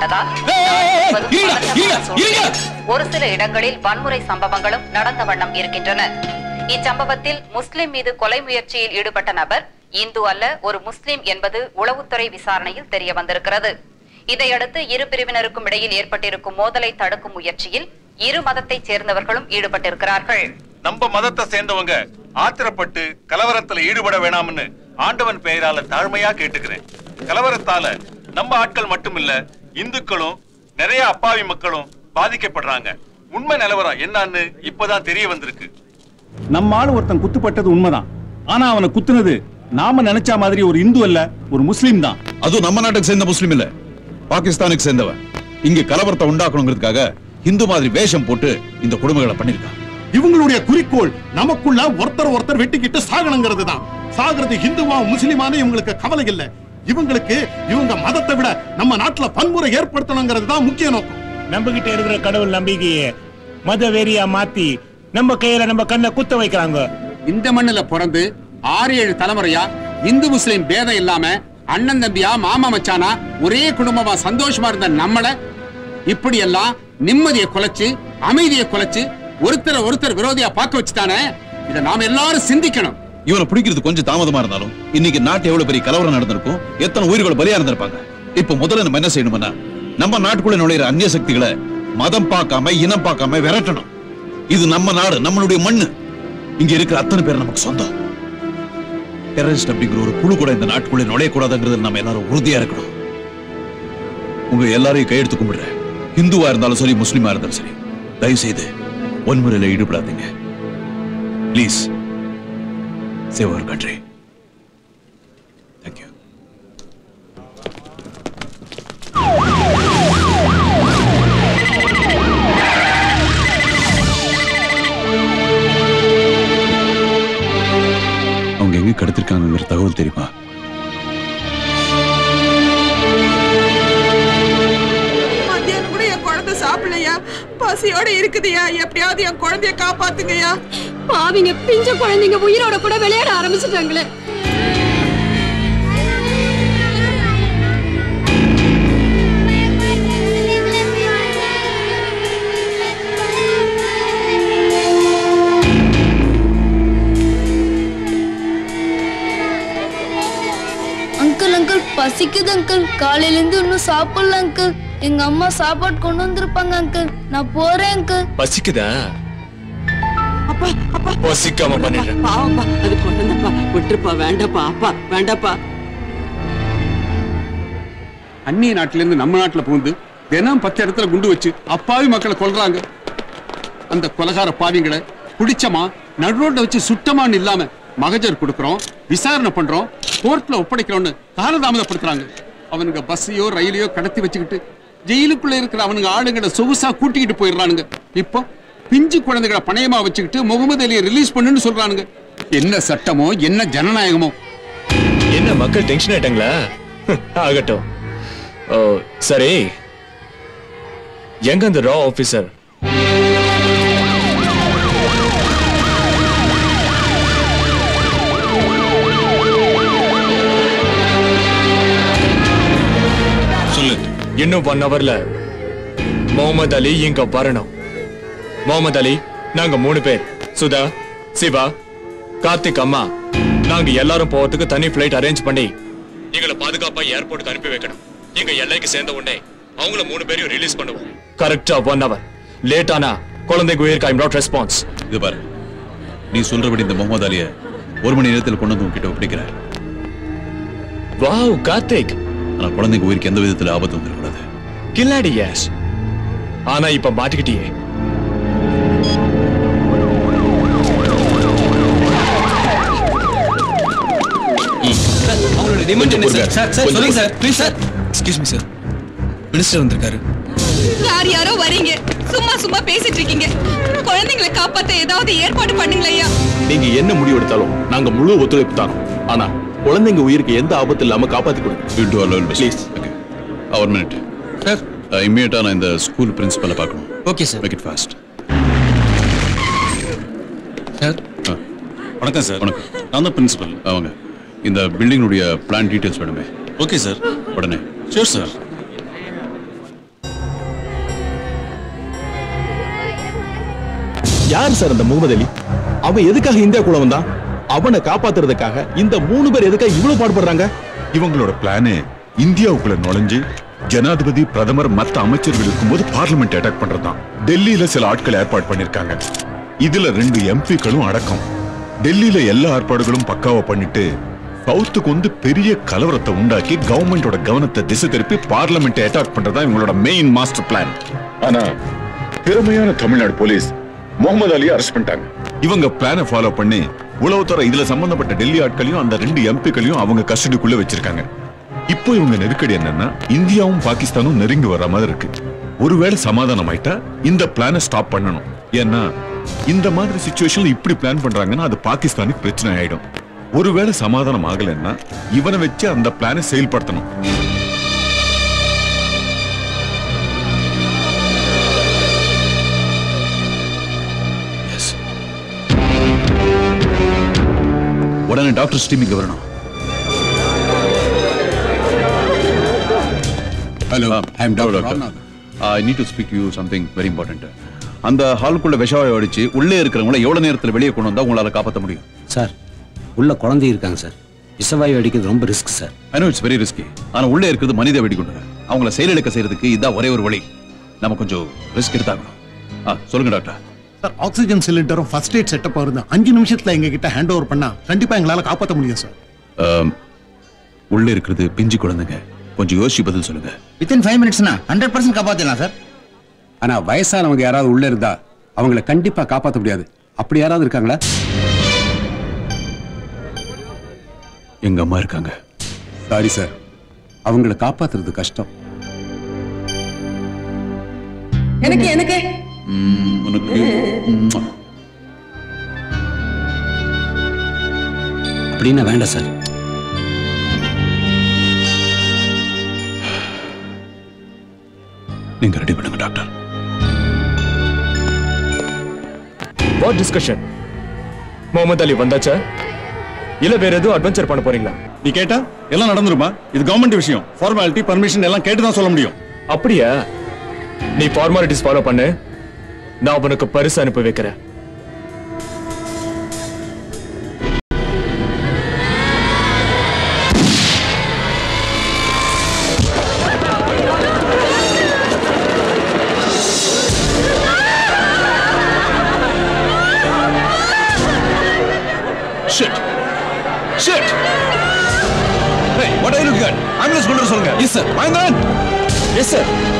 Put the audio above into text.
உள்ளதால் ஒரு சில இடங்களில் வன்முறை சம்பவங்களும் நடந்த வண்ணம் இருக்கின்றன இச்சம்பவத்தில் முஸ்லிம் மீது கொலை முயற்சியில் ஈடுபட்ட நபர் இந்து அல்ல ஒரு முஸ்லிம் என்பது உளவுத்துறை விசாரணையில் தெரிய வந்திருக்கிறது இதையடுத்து இரு பிரிவினருக்கும் இடையில் ஏற்பட்டிருக்கும் மோதலை தடுக்கும் முயற்சியில் இரு மதத்தைச் சேர்ந்தவர்களும் ஈடுபட்டிருக்கிறார்கள் நம்ம மதத்தை சேர்ந்தவங்க ஆத்திரப்பட்டு கலவரத்துல ஈடுபட வேணாம்னு ஆண்டவன் பெயரால தாழ்மையா கேட்டுக்கிறேன் கலவரத்தால நம்ம ஆட்கள் மட்டுமில்ல இந்துக்களும் நிறைய அப்பாவி மக்களும் பாதிக்கப்படுறாங்க உண்மை நிலவரம் என்னன்னு இப்பதான் தெரிய வந்திருக்கு நம்ம ஆளு ஒருத்தன் குத்துப்பட்டது உண்மைதான் ஆனா அவனை குத்துனது நாம நினைச்ச மாதிரி ஒரு இந்து அல்ல ஒரு முஸ்லீம் தான் அதுவும் நம்ம நாட்டுக்கு சேர்ந்த முஸ்லீம் இல்ல பாகிஸ்தானுக்கு சேர்ந்தவன் இங்க கலவரத்தை உண்டாக்கணுங்கிறதுக்காக இந்து மாதிரி வேஷம் போட்டு இந்த கொடுமைகளை பண்ணிருக்கான் இவங்களுடைய குறிக்கோள் நமக்குள்ள ஒருத்தர் ஒருத்தர் வெட்டிக்கிட்டு சாகணுங்கிறது தான் சாகிறது ஹிந்துவா முஸ்லிமான இவங்களுக்கு கவலை இல்ல இவங்களுக்கு இவங்க மதத்தை விட நம்ம நாட்டுல வன்முறை ஏற்படுத்தணுங்கிறது தான் முக்கிய நோக்கம் நம்ம கிட்ட இருக்கிற கடவுள் நம்பிக்கையை மத வெறியா மாத்தி நம்ம கையில நம்ம கண்ணை குத்த வைக்கிறாங்க இந்த மண்ணுல பிறந்து ஆறு ஏழு தலைமுறையா இந்து முஸ்லிம் பேதம் இல்லாம அண்ணன் தம்பியா மாமா மச்சானா ஒரே குடும்பமா சந்தோஷமா இருந்த நம்மள இப்படி எல்லாம் நிம்மதியை குலைச்சு அமைதியை குலைச்சு ஒருத்தரை ஒருத்தர் விரோதியா பார்க்க வச்சுட்டானே இத நாம எல்லாரும் சிந்திக்கணும் இவனை பிடிக்கிறது கொஞ்சம் தாமதமா இருந்தாலும் இன்னைக்கு நாட்டு எவ்வளவு பெரிய கலவரம் நடந்திருக்கும் எத்தனை உயிர்கள் பலியா இருந்திருப்பாங்க இப்ப முதல்ல நம்ம என்ன செய்யணும்னா நம்ம நாட்டுக்குள்ள நுழையிற அந்நிய சக்திகளை மதம் பார்க்காம இனம் பார்க்காம விரட்டணும் இது நம்ம நாடு நம்மளுடைய மண்ணு இங்க இருக்கிற அத்தனை பேர் நமக்கு சொந்தம் டெரரிஸ்ட் அப்படிங்கிற ஒரு குழு கூட இந்த நாட்டுக்குள்ளே நுழையக்கூடாதுங்கிறது நம்ம எல்லாரும் உறுதியா இருக்கணும் உங்க எல்லாரையும் கையெடுத்து கும்பிடுறேன் இந்துவா இருந்தாலும் சரி முஸ்லீமா இருந்தாலும் சரி தயவு செய்து வன்முறையில ஈடுபடாதீங்க please save our country thank you அவங்க எங்க கடத்திருக்காங்கிற தகவல் தெரியுமா மத்தியானம் கூட என் குழந்தை சாப்பிடலையா பசியோட இருக்குதுயா எப்படியாவது என் குழந்தைய காப்பாத்துங்கய்யா பாவிங்க பிஞ்ச குழந்தைங்க உயிரோட கூட விளையாட ஆரம்பிச்சிட்டாங்களே அங்கிள் அங்கிள் பசிக்குது அங்கிள் காலையில இருந்து இன்னும் சாப்பிடல அங்கிள் எங்க அம்மா சாப்பாடு கொண்டு வந்திருப்பாங்க அங்கிள் நான் போறேன் அங்கிள் பசிக்குதா பசிக்காம பண்ணிடுறேன் பாவப்பா அது குழந்தைப்பா விட்டுருப்பா வேண்டாப்பா அப்பா வேண்டாப்பா அந்நிய நாட்டுல இருந்து நம்ம நாட்டுல புகுந்து தினம் பத்து இடத்துல குண்டு வச்சு அப்பாவி மக்களை கொல்றாங்க அந்த கொலகார பாவிங்களை பிடிச்சமா நடுரோட்ல வச்சு சுத்தமான்னு இல்லாம மகஜர் கொடுக்கறோம் விசாரணை பண்றோம் கோர்ட்ல ஒப்படைக்கிறோம்னு காலதாமதப்படுத்துறாங்க அவனுங்க பஸ்ஸையோ ரயிலையோ கடத்தி வச்சுக்கிட்டு ஜெயிலுக்குள்ள இருக்கிற அவனுங்க ஆளுங்களை சொகுசா கூட்டிக்கிட்டு போயிடுறானுங்க இப்போ பிஞ்சு குழந்தைகளை பணையமா வச்சுக்கிட்டு முகமது அலியை ரிலீஸ் பண்ணுன்னு சொல்றானுங்க என்ன சட்டமோ என்ன ஜனநாயகமோ என்ன மக்கள் டென்ஷன் ஆயிட்டாங்களா ஆகட்டும் ஓ சரி எங்க அந்த ரா ஆபீசர் சொல்லு இன்னும் ஒன் ஹவர்ல முகமது அலி இங்க வரணும் முகமது அலி நாங்க மூணு பேர் சுதா சிவா கார்த்திக் அம்மா நாங்க எல்லாரும் போறதுக்கு தனி ஃபிளைட் அரேஞ்ச் பண்ணி எங்களை பாதுகாப்பா ஏர்போர்ட்டுக்கு அனுப்பி வைக்கணும் எங்க எல்லைக்கு சேர்ந்த உடனே அவங்கள மூணு பேரையும் ரிலீஸ் பண்ணுவோம் கரெக்டா ஒன் ஹவர் லேட் ஆனா குழந்தைக்கு உயிருக்கு ஐம் நாட் ரெஸ்பான்ஸ் இது பாரு நீ சொல்றபடி இந்த முகமது அலிய ஒரு மணி நேரத்தில் கொண்டு வந்து உங்ககிட்ட ஒப்படைக்கிறேன் வாவ் கார்த்திக் ஆனா குழந்தைங்க உயிருக்கு எந்த விதத்துல ஆபத்து வந்துடக்கூடாது கில்லாடி யாஸ் ஆனா இப்ப மாட்டிக்கிட்டியே அவங்களோட டிமாண்ட் என்ன சார் சார் சார் கொஞ்சம் சொல்லுங்க sir please sir excuse me sir minister வந்திருக்காரு யார் யாரோ வரீங்க சும்மா சும்மா பேசிட்டு இருக்கீங்க குழந்தைங்களை காப்பாத்த ஏதாவது ஏற்பாடு பண்ணுங்களேயா நீங்க என்ன முடிவு எடுத்தாலும் நாங்க முழு ஒத்துழைப்பு தரோம் ஆனா குழந்தைங்க உயிருக்கு எந்த ஆபத்து இல்லாம காப்பாத்தி கொடுங்க யூ டு அலோல் ப்ளீஸ் ஓகே அவர் மினிட் சார் இம்மிடியட்டா நான் இந்த ஸ்கூல் பிரின்சிபலை பார்க்கணும் okay sir make it fast sir வணக்கம் சார் வணக்கம் நான் தான் பிரின்சிபல் அவங்க இந்த பில்டிங்குடைய பிளான் டீடைல்ஸ் வேணுமே ஓகே சார் உடனே ஷூர் சார் யார் சார் அந்த முகமது அலி அவன் எதுக்காக இந்தியாக்குள்ள வந்தான் அவனை காப்பாத்துறதுக்காக இந்த மூணு பேர் எதுக்காக இவ்வளவு பாடுபடுறாங்க இவங்களோட பிளானு இந்தியாவுக்குள்ள நுழைஞ்சு ஜனாதிபதி பிரதமர் மத்த அமைச்சர்கள் இருக்கும்போது பார்லிமெண்ட் அட்டாக் பண்றதுதான் டெல்லியில சில ஆட்கள் ஏற்பாடு பண்ணிருக்காங்க இதுல ரெண்டு எம்பிக்களும் அடக்கம் டெல்லியில எல்லா ஏற்பாடுகளும் பக்காவா பண்ணிட்டு சவுத்துக்கு வந்து பெரிய கலவரத்தை உண்டாக்கி கவர்மெண்டோட கவனத்தை திசை திருப்பி பார்லிமெண்ட் அட்டாக் பண்றதா இவங்களோட மெயின் மாஸ்டர் பிளான் ஆனா திறமையான தமிழ்நாடு போலீஸ் முகமது அலியை அரெஸ்ட் பண்ணிட்டாங்க இவங்க பிளானை ஃபாலோ பண்ணி உளவுத்துறை இதுல சம்பந்தப்பட்ட டெல்லி ஆட்களையும் அந்த ரெண்டு எம்பிக்களையும் அவங்க கஸ்டடிக்குள்ள வச்சிருக்காங்க இப்போ இவங்க நெருக்கடி என்னன்னா இந்தியாவும் பாகிஸ்தானும் நெருங்கி வர்ற மாதிரி இருக்கு ஒருவேளை சமாதானம் ஆயிட்டா இந்த பிளானை ஸ்டாப் பண்ணணும் ஏன்னா இந்த மாதிரி சுச்சுவேஷன்ல இப்படி பிளான் பண்றாங்கன்னா அது பாகிஸ்தானுக்கு பிரச்சனை ஆயிடும் ஒருவேளை சமாதானம் ஆகலைன்னா இவனை வச்சு அந்த பிளானை செயல்படுத்தணும் உடனே டாக்டர் ஸ்டீம் இங்க வரணும் hello I am doctor I need to speak you something very important அந்த ஹாலுக்குள்ள விஷவாயை அடிச்சு உள்ளே இருக்கிறவங்கள எவ்வளவு நேரத்துல வெளியே கொண்டு வந்தா உங்களால காப்பாற்ற முடியும் சார் உள்ள குழந்தை இருக்காங்க சார் விஷவாயு அடிக்கிறது ரொம்ப risk sir I know it's very risky ஆனா உள்ளே இருக்கிறது மனித வெடிகுண்டுங்க அவங்கள செயலிழக்க செய்யறதுக்கு இதான் ஒரே ஒரு வழி நம்ம கொஞ்சம் ரிஸ்க் எடுத்தாகணும் ஆ சொல்லுங்க டாக்டர் சார் ஆக்சிஜன் சிலிண்டரும் ஃபர்ஸ்ட் எய்ட் செட்டப் இருந்து அஞ்சு நிமிஷத்துல எங்க கிட்ட ஹேண்ட் ஓவர் பண்ணா கண்டிப்பா எங்களால காப்பாற்ற முடியும் சார் ஆம், உள்ளே இருக்கிறது பிஞ்சு குழந்தைங்க கொஞ்சம் யோசிச்சு பதில் சொல்லுங்க வித்தின் ஃபைவ் மினிட்ஸ்னா ஹண்ட்ரட் பர்சன்ட் காப்பாற்றலாம் சார் ஆனா வயசானவங்க யாராவது உள்ள இருந்தா அவங்கள கண்டிப்பா காப்பாத்த முடியாது அப்படி யாராவது இருக்காங்களா எங்க அம்மா இருக்காங்க சாரி சார் அவங்கள காப்பாத்துறது கஷ்டம் எனக்கு எனக்கு ம், உனக்கு ம், அப்படின்னா வேண்டாம் சார் நீங்க ரெடி பண்ணுங்க doctor what discussion Mohammed Ali வந்தாச்சா இல்ல வேற எதுவும் அட்வென்ச்சர் பண்ண போறீங்களா நீ கேட்டா எல்லாம் நடந்துருமா இது கவர்மெண்ட் விஷயம் ஃபார்மாலிட்டி பர்மிஷன் எல்லாம் கேட்டு தான் சொல்ல முடியும் அப்படியா நீ ஃபார்மாலிட்டிஸ் ஃபாலோ பண்ணு நான் உனக்கு பரிசு அனுப்பி வைக்கிறேன் Shit! Shit! Hey, what are you looking at? Ambulance கொண்டு வர சொல்லுங்க. Yes, sir. Mind that? Yes, sir.